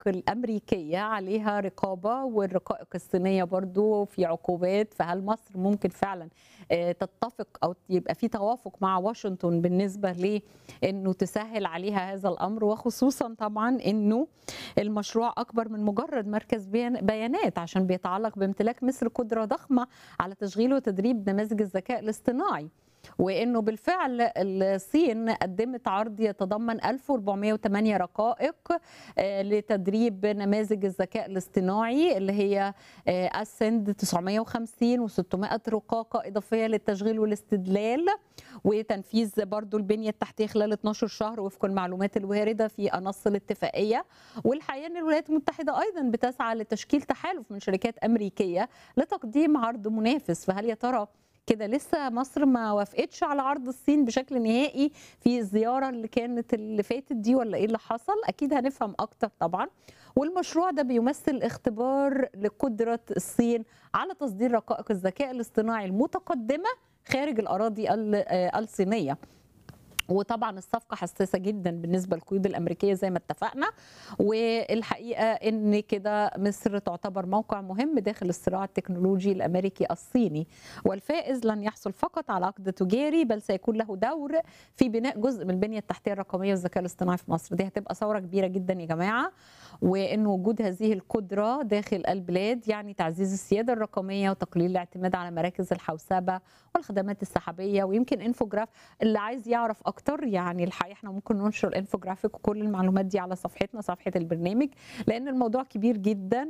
الامريكيه عليها رقابه والرقائق الصينيه برضو في عقوبات فهل مصر ممكن فعلا آه، تتفق او يبقى في توافق مع واشنطن بالنسبه لانه تسهل عليها هذا الامر وخصوصا طبعا انه المشروع اكبر من مجرد مركز بيان- بيانات عشان بيتعلق بامتلاك مصر قدره ضخمه على تشغيل وتدريب نماذج الذكاء الاصطناعي وانه بالفعل الصين قدمت عرض يتضمن 1408 رقائق آه، لتدريب نماذج الذكاء الاصطناعي اللي هي اسند 950 و600 رقاقه اضافيه للتشغيل والاستدلال وتنفيذ برضو البنيه التحتيه خلال 12 شهر وفق المعلومات الوارده في نص الاتفاقيه والحقيقه ان الولايات المتحده ايضا بتسعى لتشكيل تحالف من شركات امريكيه لتقديم عرض منافس فهل يا ترى كده لسه مصر ما وافقتش على عرض الصين بشكل نهائي في الزياره اللي كانت اللي فاتت دي ولا ايه اللي حصل اكيد هنفهم اكتر طبعا والمشروع ده بيمثل اختبار لقدره الصين على تصدير رقائق الذكاء الاصطناعي المتقدمه خارج الاراضي ال- آه، الصينيه وطبعا الصفقه حساسه جدا بالنسبه للقيود الامريكيه زي ما اتفقنا والحقيقه ان كده مصر تعتبر موقع مهم داخل الصراع التكنولوجي الامريكي الصيني والفائز لن يحصل فقط على عقد تجاري بل سيكون له دور في بناء جزء من البنيه التحتيه الرقميه والذكاء الاصطناعي في مصر دي هتبقى ثوره كبيره جدا يا جماعه وان وجود هذه القدره داخل البلاد يعني تعزيز السياده الرقميه وتقليل الاعتماد على مراكز الحوسبه والخدمات السحابيه ويمكن انفوجراف اللي عايز يعرف اكتر يعني الحقيقه احنا ممكن ننشر الانفوجرافيك وكل المعلومات دي على صفحتنا صفحه البرنامج لان الموضوع كبير جدا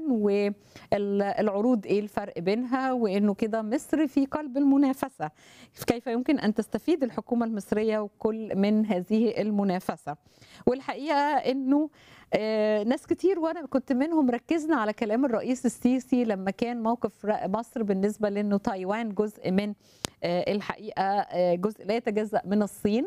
والعروض ايه الفرق بينها وانه كده مصر في قلب المنافسه كيف يمكن ان تستفيد الحكومه المصريه وكل من هذه المنافسه والحقيقه انه آه، ناس كتير وانا كنت منهم ركزنا على كلام الرئيس السيسي لما كان موقف ر- مصر بالنسبه لانه تايوان جزء من آه، الحقيقه آه، جزء لا يتجزا من الصين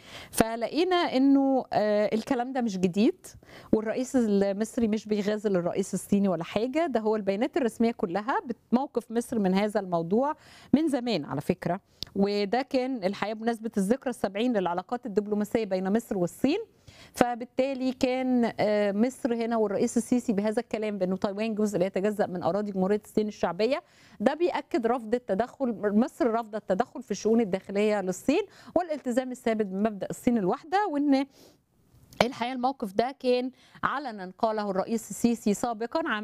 فلقينا انه آه، الكلام ده مش جديد والرئيس المصري مش بيغازل الرئيس الصيني ولا حاجه ده هو البيانات الرسميه كلها موقف مصر من هذا الموضوع من زمان على فكره وده كان الحقيقه بمناسبه الذكرى السبعين للعلاقات الدبلوماسيه بين مصر والصين فبالتالي كان آه، مصر هنا والرئيس السيسي بهذا الكلام بانه تايوان جزء لا يتجزا من اراضي جمهوريه الصين الشعبيه ده بياكد رفض التدخل مصر رافضه التدخل في الشؤون الداخليه للصين والالتزام الثابت بمبدا الصين الواحده وان الحقيقه الموقف ده كان علنا قاله الرئيس السيسي سابقا عام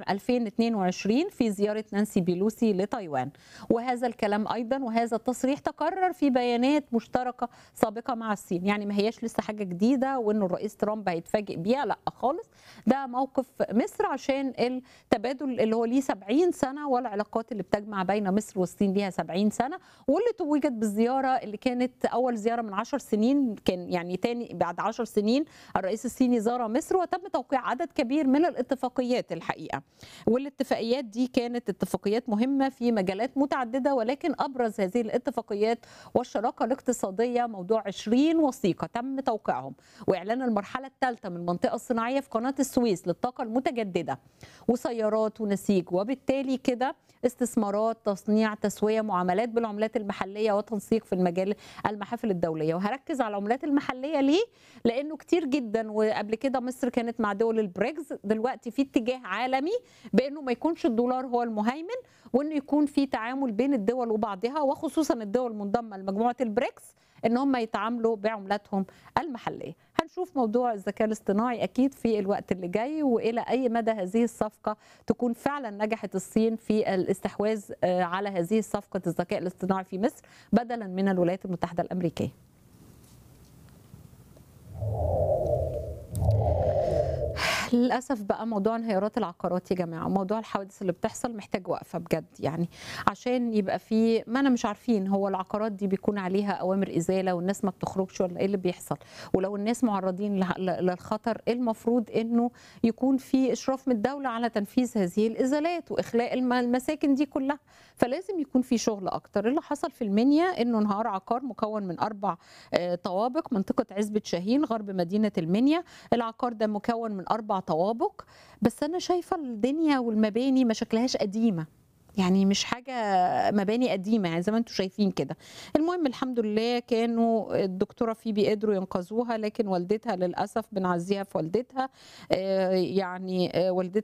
2022 في زياره نانسي بيلوسي لتايوان وهذا الكلام ايضا وهذا التصريح تكرر في بيانات مشتركه سابقه مع الصين يعني ما هياش لسه حاجه جديده وانه الرئيس ترامب هيتفاجئ بيها لا خالص ده موقف مصر عشان التبادل اللي هو ليه 70 سنه والعلاقات اللي بتجمع بين مصر والصين ليها 70 سنه واللي توجت بالزياره اللي كانت اول زياره من 10 سنين كان يعني تاني بعد 10 سنين الرئيس الصيني زار مصر وتم توقيع عدد كبير من الاتفاقيات الحقيقه والاتفاقيات دي كانت اتفاقيات مهمه في مجالات متعدده ولكن ابرز هذه الاتفاقيات والشراكه الاقتصاديه موضوع 20 وثيقه تم توقيعهم واعلان المرحله الثالثه من المنطقه الصناعيه في قناه السويس للطاقه المتجدده وسيارات ونسيج وبالتالي كده استثمارات تصنيع تسويه معاملات بالعملات المحليه وتنسيق في المجال المحافل الدوليه وهركز على العملات المحليه ليه لانه كتير جدا وقبل كده مصر كانت مع دول البريكس دلوقتي في اتجاه عالمي بانه ما يكونش الدولار هو المهيمن وانه يكون في تعامل بين الدول وبعضها وخصوصا الدول المنضمه لمجموعه البريكس ان هم يتعاملوا بعملاتهم المحليه هنشوف موضوع الذكاء الاصطناعي اكيد في الوقت اللي جاي والى اي مدى هذه الصفقه تكون فعلا نجحت الصين في الاستحواذ آه، على هذه الصفقه الذكاء الاصطناعي في مصر بدلا من الولايات المتحده الامريكيه للاسف بقى موضوع انهيارات العقارات يا جماعه موضوع الحوادث اللي بتحصل محتاج وقفه بجد يعني عشان يبقى في ما انا مش عارفين هو العقارات دي بيكون عليها اوامر ازاله والناس ما بتخرجش ولا ايه اللي بيحصل ولو الناس معرضين ل- ل- للخطر إيه المفروض انه يكون في اشراف من الدوله على تنفيذ هذه الازالات واخلاء الم- المساكن دي كلها فلازم يكون في شغل اكتر اللي حصل في المنيا انه انهار عقار مكون من اربع آه، طوابق منطقه عزبه شاهين غرب مدينه المنيا العقار ده مكون من اربع طوابق بس انا شايفه الدنيا والمباني ما شكلهاش قديمه يعني مش حاجه مباني قديمه يعني زي ما انتم شايفين كده المهم الحمد لله كانوا الدكتوره فيبي قدروا ينقذوها لكن والدتها للاسف بنعزيها في والدتها آه، يعني آه، والدتها